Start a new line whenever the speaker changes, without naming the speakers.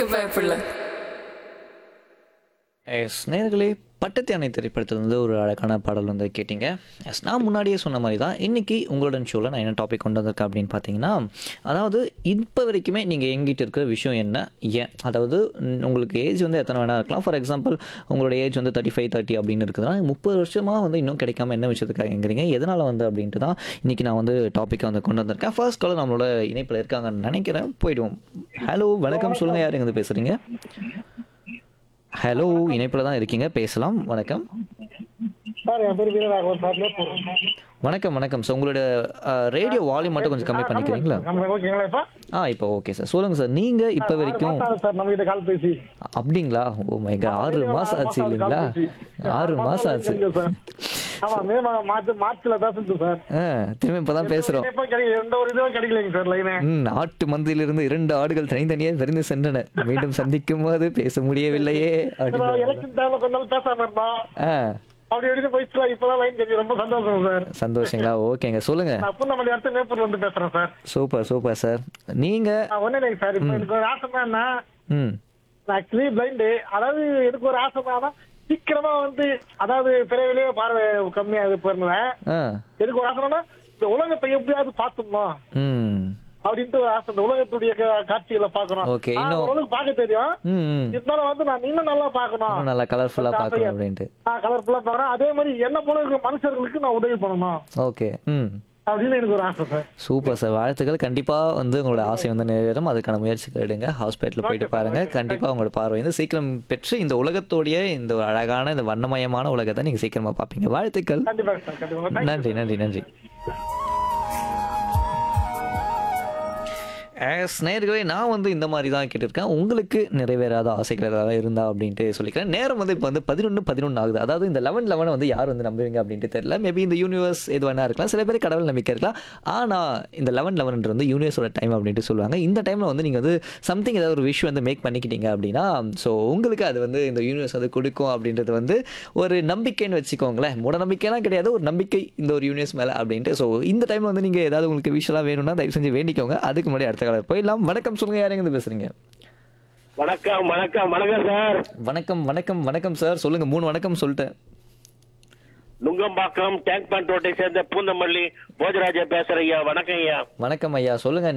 பயப்படல
எஸ் நேர்களே பட்டத்து அணை திரைப்படத்தில் வந்து ஒரு அழகான பாடல் வந்து கேட்டிங்க எஸ் நான் முன்னாடியே சொன்ன மாதிரி தான் இன்றைக்கி உங்களுடன் ஷோவில் நான் என்ன டாபிக் கொண்டு வந்திருக்கேன் அப்படின்னு பார்த்தீங்கன்னா அதாவது இப்போ வரைக்குமே நீங்கள் எங்கிட்ட இருக்கிற விஷயம் என்ன ஏன் அதாவது ம், உங்களுக்கு ஏஜ் வந்து எத்தனை வேணா இருக்கலாம் ஃபார் எக்ஸாம்பிள் உங்களோட ஏஜ் வந்து தேர்ட்டி ஃபைவ் தேர்ட்டி அப்படின்னு இருக்குதுன்னா முப்பது வருஷமாக வந்து இன்னும் கிடைக்காம என்ன விஷயத்துக்காக எங்கிறீங்க எதனால் வந்து அப்படின்ட்டு தான் இன்றைக்கி நான் வந்து டாப்பிக்கை வந்து கொண்டு வந்திருக்கேன் ஃபர்ஸ்ட் காலம் நம்மளோட இணைப்பில் இருக்காங்கன்னு நினைக்கிறேன் போயிடுவோம் ஹலோ வணக்கம் சொல்லுங்கள் யார் எங்கே பேசுகிறீங்க ஹலோ இணைப்பில் தான் இருக்கீங்க பேசலாம் வணக்கம்
சார் என் பேர் வீரராகவன் சார் மேப்பூர்
வணக்கம் வணக்கம் சார் உங்களோட ரேடியோ வால்யூம் மட்டும் கொஞ்சம் கம்மி பண்ணிக்கிறீங்களா
நம்ம ஓகேங்களா இப்போ
ஆ இப்போ ஓகே சார் சொல்லுங்கள் சார் நீங்கள் இப்போ வரைக்கும்
மாசம் சார் நம்ம கிட்ட கால் பேசி
அப்படிங்களா ஓ மை காட் ஆறு மாதம் ஆச்சு இல்லைங்களா ஆறு மாதம் ஆச்சு
சார் ஆமா மே மாதம் மார்ச் மார்ச்ல தான் செஞ்சு சார்
ஆ திரும்ப இப்போ தான் பேசுகிறோம்
எப்போ கிடைக்கல எந்த ஒரு இதுவும் கிடைக்கலைங்க சார் லைனே
ம் நாட்டு மந்தியிலிருந்து இரண்டு ஆடுகள் தனித்தனியாக விருந்து சென்றன மீண்டும் சந்திக்கும் போது பேச முடியவில்லையே அப்படின்னு
எலெக்ஷன் டைம்ல கொஞ்ச நாள் பேசாம இருந்தோம்
ஆ
அப்படி எப்படி போயிடுச்சு இப்பதான் லைன் கிடைக்கும் ரொம்ப சந்தோஷம் சார்
சந்தோஷங்களா ஓகேங்க சொல்லுங்க
நான் பூந்தமல்லி அடுத்து மேப்பூர்ல இருந்து பேசுறேன் சார்
சூப்பர் சூப்பர் சார் நீங்க
நான் ஒண்ணு இல்லைங்க சார் இப்போ எனக்கு ஒரு ஆசை என்ன
ம்
நான் ஆக்சுவலி பிளைண்டு அதாவது எனக்கு ஒரு ஆசை என்னன்னா சீக்கிரமா வந்து அதாவது பிறவிலேயே பார்வை கம்மியாகுது போயிருந்தேன்
ஆ
எனக்கு ஒரு ஆசைன்னா இந்த உலகத்தை எப்படியாவது பார்த்துடணும்
ம்
அப்படின்ட்டு ஒரு ஆசை இந்த உலகத்துடைய கா- காட்சிகளை பார்க்கணும்
Okay,
ஆ,
இன்னும்-
உலகம் பார்க்க தெரியும்
ம் ம்
இருந்தாலும் வந்து நான் இன்னும் நல்லா பார்க்கணும்
இன்னும் நல்லா கலர்ஃபுல்லாக பார்க்கணும் அப்படின்ட்டு
நான் கலர்ஃபுல்லா பார்க்கறேன் அதே மாதிரி என்ன போல இருக்கிற மனுஷர்களுக்கு நான் உதவி பண்ணணும்
ஓகே ம்
அப்படின்னு எனக்கு ஒரு ஆசை சார்
சூப்பர் சார் வாழ்த்துக்கள் கண்டிப்பாக வந்து உங்களோட ஆசை வந்து நிறைவேறும் அதுக்கான முயற்சிகள் எடுங்க ஹாஸ்பிட்டல் போயிட்டு பாருங்க கண்டிப்பாக உங்களோட பார்வை வந்து சீக்கிரம் பெற்று இந்த உலகத்தோடைய இந்த ஒரு அழகான இந்த வண்ணமயமான உலகத்தை நீங்கள் சீக்கிரமாக பார்ப்பீங்க வாழ்த்துக்கள்
கண்டிப்பா சார் கண்டிப்பா Thank you.
நன்றி நன்றி நன்றி ஆஸ் நேர்களே நான் வந்து இந்த மாதிரி தான் கேட்டிருக்கேன் உங்களுக்கு நிறைவேறாத ஆசைகள் ஏதாவது இருந்தா அப்படின்ட்டு சொல்லிக்கிறேன் நேரம் வந்து இப்போ வந்து பதினொன்று பதினொன்று ஆகுது அதாவது இந்த லெவன் லெவனை வந்து யார் வந்து நம்புவீங்க அப்படின்ட்டு தெரியல மேபி இந்த யூனிவர்ஸ் எது வேணா இருக்கலாம் சில பேர் கடவுள் நம்பிக்கை இருக்கலாம் ஆனால் இந்த லெவன் லெவன்ன்றது வந்து யூனிவர்ஸோட டைம் அப்படின்ட்டு சொல்லுவாங்க இந்த டைமில் வந்து நீங்கள் வந்து சம்திங் ஏதாவது ஒரு விஷயம் வந்து மேக் பண்ணிக்கிட்டீங்க அப்படின்னா ஸோ உங்களுக்கு அது வந்து இந்த யூனிவர்ஸ் வந்து கொடுக்கும் அப்படின்றது வந்து ஒரு நம்பிக்கைன்னு வச்சுக்கோங்களேன் மூட நம்பிக்கைலாம் கிடையாது ஒரு நம்பிக்கை இந்த ஒரு யூனிவர்ஸ் மேலே அப்படின்ட்டு ஸோ இந்த டைமில் வந்து நீங்கள் ஏதாவது உங்களுக்கு விஷயம்லாம் வேணும்னா தயவு செஞ்சு வேண்டிக்கோங்க அதுக்கு முன்னாடி அடுத்த காலம் போயிடலாம் வணக்கம் சொல்லுங்கள் யார் எங்கேருந்து பேசுகிறீங்க
வணக்கம் வணக்கம் வணக்கம் சார்
வணக்கம் வணக்கம் வணக்கம் சார் சொல்லுங்கள் மூணு வணக்கம் சொல்லிட்டேன்
நுங்கம்பாக்கம் டேங்க் பண்ட் ரோட்டை சேர்ந்த பூந்தமல்லி போஜராஜா பேசுறேன் ஐயா வணக்கம் ஐயா
வணக்கம் ஐயா சொல்லுங்கள்